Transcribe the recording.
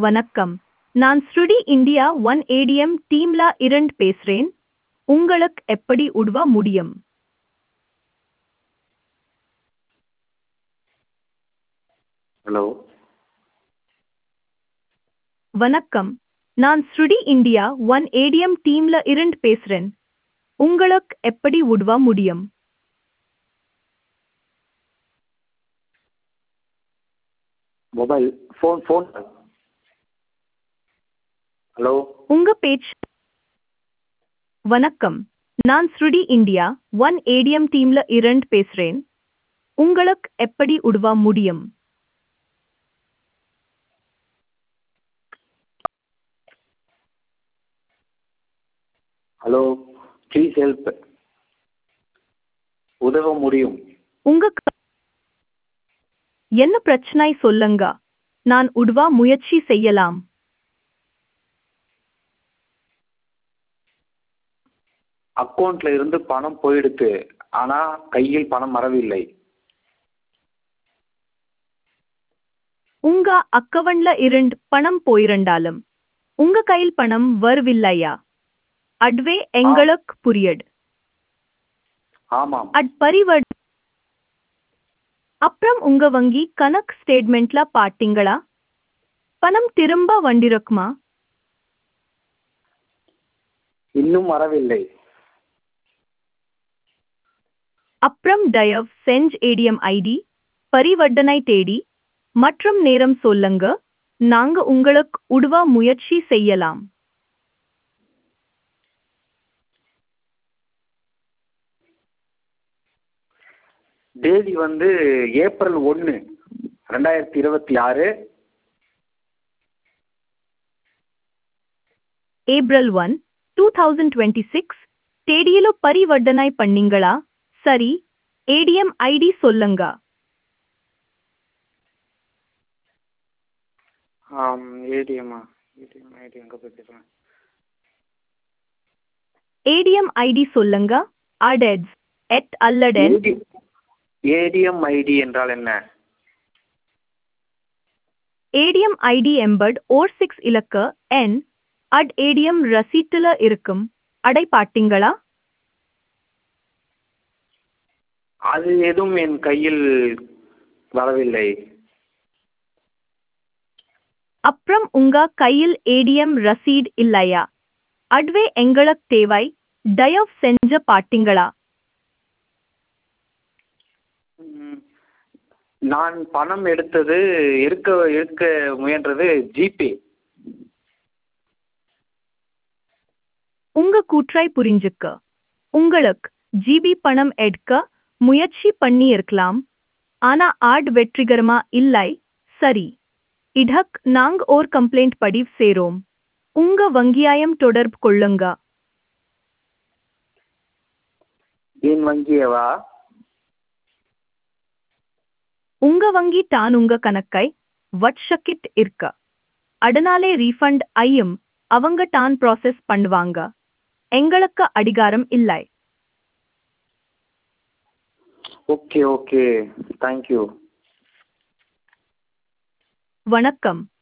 வணக்கம் நான் ஸ்ருடி இந்தியா ஒன் ஏடிஎம் டீம்ல இருந்து பேசுறேன் உங்களுக்கு எப்படி உதவ முடியும் ஹலோ வணக்கம் நான் ஸ்ருடி இந்தியா ஒன் ஏடிஎம் டீம்ல இருந்து பேசுறேன் உங்களுக்கு எப்படி உதவ முடியும் மொபைல் ஃபோன் ஃபோன் ஹலோ உங்க பேச்சு வணக்கம் நான் ஸ்ருடி இந்தியா ஒன் ஏடிஎம் டீம்ல இருந்து பேசுறேன் உங்களுக்கு எப்படி உதவ முடியும் ஹலோ ப்ளீஸ் ஹெல்ப் உதவ முடியும் உங்க க- என்ன பிரச்சனை சொல்லுங்க நான் உதவ முயற்சி செய்யலாம் அக்கௌண்ட்ல இருந்து பணம் போயிடுத்து ஆனா கையில் பணம் வரவில்லை உங்க அக்கவுண்ட்ல இருந்து பணம் போயிருந்தாலும் உங்க கையில் பணம் வரவில்லையா அட்வே எங்களுக்கு புரியட் ஆமாம் அட் பரிவர்ட் அப்புறம் உங்க வங்கி கணக்கு ஸ்டேட்மெண்ட்ல பாத்தீங்களா பணம் திரும்ப வண்டிருக்குமா இன்னும் வரவில்லை அப்புறம் தயவு செஞ்சு ஏடிஎம் ஐடி பரிவர்த்தனை தேடி மற்றும் நேரம் சொல்லுங்க நாங்க உங்களுக்கு உதவ முயற்சி செய்யலாம் தேதி வந்து ஏப்ரல் ஒன்று ரெண்டாயிரத்தி இருபத்தி ஆறு April one two thousand twenty six தேதியில பரிவர்த்தனை பண்ணீங்களா சரி ஏடிஎம் ஐடி சொல்லுங்க ஆம் ஏடிஎம்மா ஏடிஎம் ஐடி எங்கே போயிட்டு ஏடிஎம் ஐடி சொல்லுங்க அடெட்ஸ் எட் அல்லடென் ஏடிஎம் ஐடி என்றால் என்ன ஏடிஎம் ஐடி எம்பட் ஓர் சிக்ஸ் இலக்க என் அட் ஏடிஎம் ரசீட்டுல இருக்கும் அடை பாட்டீங்களா அது எதுவும் என் கையில் வரவில்லை அப்புறம் உங்க கையில் ஏடிஎம் ரசீட் இல்லையா அட்வே எங்களுக்கு தேவை தயவு செஞ்ச பாட்டீங்களா ம், நான் பணம் எடுத்தது எடுக்க எடுக்க முயன்றது ஜிபே உங்க கூற்றை புரிஞ்சுக்க உங்களுக்கு ஜிபி பணம் எடுக்க முயற்சி பண்ணி இருக்கலாம் ஆனா ஆட் வெற்றிகரமா இல்லை சரி இடக் நாங்க ஓர் கம்ப்ளைண்ட் பதிவு சேரோம் உங்க வங்கியாயம் தொடர்பு கொள்ளுங்க என் வங்கியவா உங்க வங்கி தான் உங்க கணக்கை வட்சக்கிட் இருக்க அதனாலே ரீஃபண்ட் ஐயும் அவங்க தான் ப்ராசஸ் பண்ணுவாங்க எங்களுக்கு அதிகாரம் இல்லை ஓகே ஓகே தேங்க்யூ வணக்கம்